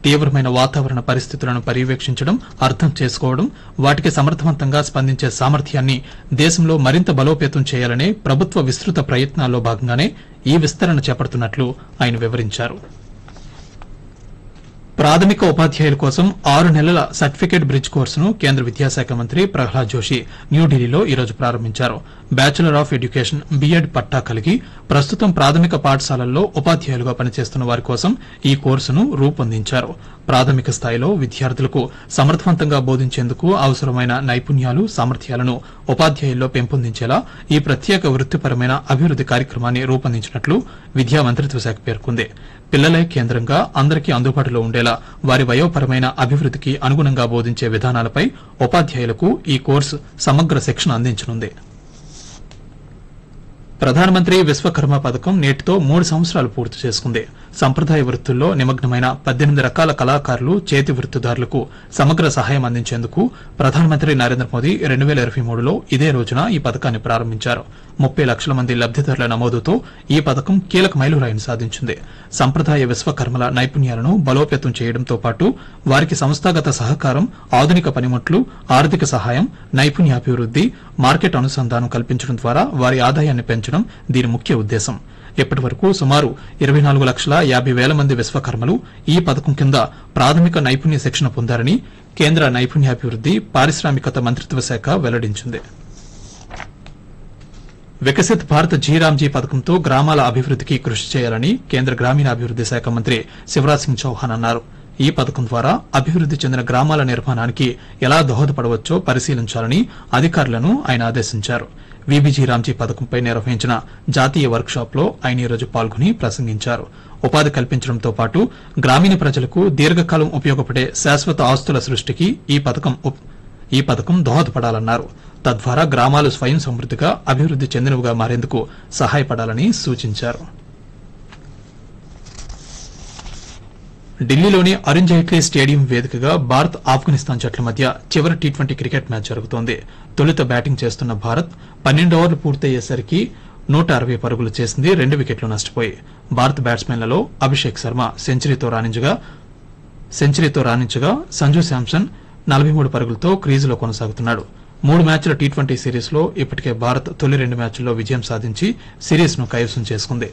తీవ్రమైన వాతావరణ పరిస్థితులను పర్యవేక్షించడం అర్థం చేసుకోవడం వాటికి సమర్థవంతంగా స్పందించే సామర్థ్యాన్ని దేశంలో మరింత బలోపేతం చేయాలనే ప్రభుత్వ విస్తృత ప్రయత్నాల్లో భాగంగానే ఈ విస్తరణ చేపడుతున్నట్లు ఆయన వివరించారు ప్రాథమిక ఉపాధ్యాయుల కోసం ఆరు నెలల సర్టిఫికేట్ బ్రిడ్జ్ కోర్సును కేంద్ర విద్యాశాఖ మంత్రి ప్రహ్లాద్ జోషి న్యూఢిల్లీలో ఈరోజు ప్రారంభించారు బ్యాచులర్ ఆఫ్ ఎడ్యుకేషన్ బీఎడ్ పట్టా కలిగి ప్రస్తుతం ప్రాథమిక పాఠశాలల్లో ఉపాధ్యాయులుగా పనిచేస్తున్న వారి కోసం ఈ కోర్సును రూపొందించారు ప్రాథమిక స్థాయిలో విద్యార్థులకు సమర్థవంతంగా బోధించేందుకు అవసరమైన నైపుణ్యాలు సామర్థ్యాలను ఉపాధ్యాయుల్లో పెంపొందించేలా ఈ ప్రత్యేక వృత్తిపరమైన అభివృద్ది కార్యక్రమాన్ని రూపొందించినట్లు విద్యా మంత్రిత్వ శాఖ పేర్కొంది పిల్లలే కేంద్రంగా అందరికీ అందుబాటులో ఉండేలా వారి వయోపరమైన అభివృద్దికి అనుగుణంగా బోధించే విధానాలపై ఉపాధ్యాయులకు ఈ కోర్సు సమగ్ర శిక్షణ అందించనుంది ప్రధానమంత్రి విశ్వకర్మ పథకం నేటితో మూడు సంవత్సరాలు పూర్తి చేసుకుంది సంప్రదాయ వృత్తుల్లో నిమగ్నమైన పద్దెనిమిది రకాల కళాకారులు చేతి వృత్తిదారులకు సమగ్ర సహాయం అందించేందుకు ప్రధానమంత్రి నరేంద్ర మోదీ రెండు వేల ఇరవై మూడులో ఇదే రోజున ఈ పథకాన్ని ప్రారంభించారు ముప్పై లక్షల మంది లబ్దిదారుల నమోదుతో ఈ పథకం కీలక మైలురాయిని సాధించింది సంప్రదాయ విశ్వకర్మల నైపుణ్యాలను బలోపేతం చేయడంతో పాటు వారికి సంస్థాగత సహకారం ఆధునిక పనిముట్లు ఆర్థిక సహాయం నైపుణ్యాభివృద్ది మార్కెట్ అనుసంధానం కల్పించడం ద్వారా వారి ఆదాయాన్ని పెంచడం దీని ముఖ్య ఉద్దేశం ఇప్పటి వరకు సుమారు ఇరవై నాలుగు లక్షల యాభై వేల మంది విశ్వకర్మలు ఈ పథకం కింద ప్రాథమిక నైపుణ్య శిక్షణ పొందారని కేంద్ర నైపుణ్యాభివృద్ది పారిశ్రామికత మంత్రిత్వ శాఖ వెల్లడించింది వికసిత్ భారత్ జీరామ్జీ పథకంతో గ్రామాల అభివృద్దికి కృషి చేయాలని కేంద్ర గ్రామీణాభివృద్ది శాఖ మంత్రి శివరాజ్ సింగ్ చౌహాన్ అన్నారు ఈ పథకం ద్వారా అభివృద్ది చెందిన గ్రామాల నిర్మాణానికి ఎలా దోహదపడవచ్చో పరిశీలించాలని అధికారులను ఆయన ఆదేశించారు విబిజీ రామ్జీ పథకంపై నిర్వహించిన జాతీయ వర్క్ షాప్ లో ఆయన ఈరోజు పాల్గొని ప్రసంగించారు ఉపాధి కల్పించడంతో పాటు గ్రామీణ ప్రజలకు దీర్ఘకాలం ఉపయోగపడే శాశ్వత ఆస్తుల సృష్టికి ఈ పథకం ఉప్- ఈ పథకం దోహదపడాలన్నారు తద్వారా గ్రామాలు స్వయం సమృద్దిగా అభివృద్ది చెందినవిగా మారేందుకు సహాయపడాలని సూచించారు ఢిల్లీలోని అరుణ్ జైట్లీ స్టేడియం వేదికగా భారత్ ఆఫ్ఘనిస్తాన్ జట్ల మధ్య చివరి టీ ట్వంటీ క్రికెట్ మ్యాచ్ జరుగుతోంది తొలుత బ్యాటింగ్ చేస్తున్న భారత్ పన్నెండు ఓవర్లు పూర్తయ్యేసరికి నూట అరవై పరుగులు చేసింది రెండు వికెట్లు నష్టపోయి భారత బ్యాట్స్మెన్లలో అభిషేక్ శర్మ సెంచరీతో రాణించగా సెంచరీతో రాణించగా సంజు శాంసన్ నలభై మూడు పరుగులతో క్రీజులో కొనసాగుతున్నాడు మూడు మ్యాచ్ల టీ ట్వంటీ సిరీస్ లో ఇప్పటికే భారత్ తొలి రెండు మ్యాచ్ల్లో విజయం సాధించి సిరీస్ ను కైవసం చేసుకుంది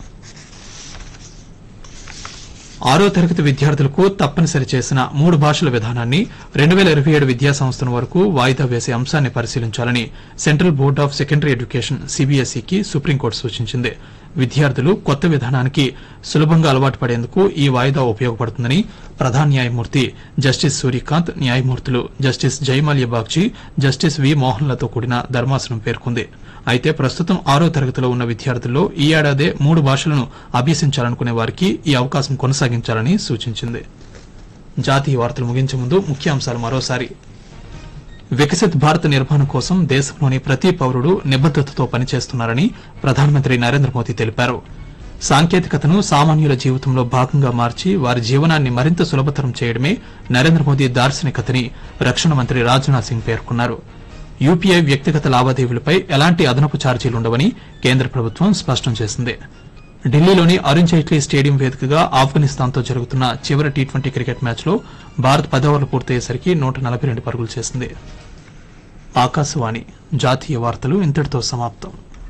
ఆరో తరగతి విద్యార్థులకు తప్పనిసరి చేసిన మూడు భాషల విధానాన్ని రెండు వేల ఇరవై ఏడు విద్యా సంవత్సరం వరకు వాయిదా వేసే అంశాన్ని పరిశీలించాలని central board of secondary education సిబిఎస్ఈకి సుప్రీంకోర్టు సూచించింది విద్యార్థులు కొత్త విధానానికి సులభంగా అలవాటు పడేందుకు ఈ వాయిదా ఉపయోగపడుతుందని ప్రధాన న్యాయమూర్తి జస్టిస్ సూర్యకాంత్ న్యాయమూర్తులు justice Joymalya Bagchi justice V మోహన్లతో కూడిన ధర్మాసనం పేర్కొంది అయితే ప్రస్తుతం ఆరో తరగతిలో ఉన్న విద్యార్థుల్లో ఈ ఏడాదే మూడు భాషలను అభ్యసించాలనుకునే వారికి ఈ అవకాశం కొనసాగించాలని సూచించింది జాతీయ వార్తలు ముగించే ముందు ముఖ్యాంశాలు మరోసారి వికసిత్ భారత్ నిర్మాణం కోసం దేశంలోని ప్రతి పౌరుడు నిబద్దతతో పనిచేస్తున్నారని ప్రధానమంత్రి నరేంద్ర మోదీ తెలిపారు సాంకేతికతను సామాన్యుల జీవితంలో భాగంగా మార్చి వారి జీవనాన్ని మరింత సులభతరం చేయడమే నరేంద్ర మోదీ దార్శనికతని రక్షణ మంత్రి రాజ్నాథ్ సింగ్ పేర్కొన్నారు యూపీఐ వ్యక్తిగత లావాదేవీలపై ఎలాంటి అదనపు ఛార్జీలుండవని కేంద్ర ప్రభుత్వం స్పష్టం చేసింది ఢిల్లీలోని అరుణ్ జైట్లీ స్టేడియం వేదికగా ఆఫ్ఘనిస్తాన్తో జరుగుతున్న చివరి టీ ట్వంటీ క్రికెట్ మ్యాచ్లో భారత్ పది ఓవర్లు పూర్తయ్యేసరికి నూట నలభై రెండు పరుగులు చేసింది ఆకాశవాణి జాతీయ వార్తలు ఇంతటితో సమాప్తం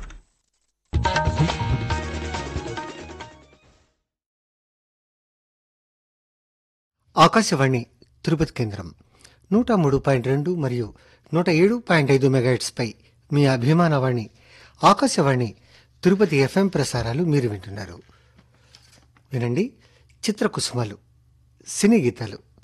ఆకాశవాణి తిరుపతి కేంద్రం నూట మూడు పాయింట్ రెండు మరియు నూట ఏడు పాయింట్ ఐదు మెగాహెట్స్పై మీ అభిమానవాణి ఆకాశవాణి తిరుపతి ఎఫ్ఎం ప్రసారాలు మీరు వింటున్నారు వినండి చిత్రకుసుమలు సినీ గీతాలు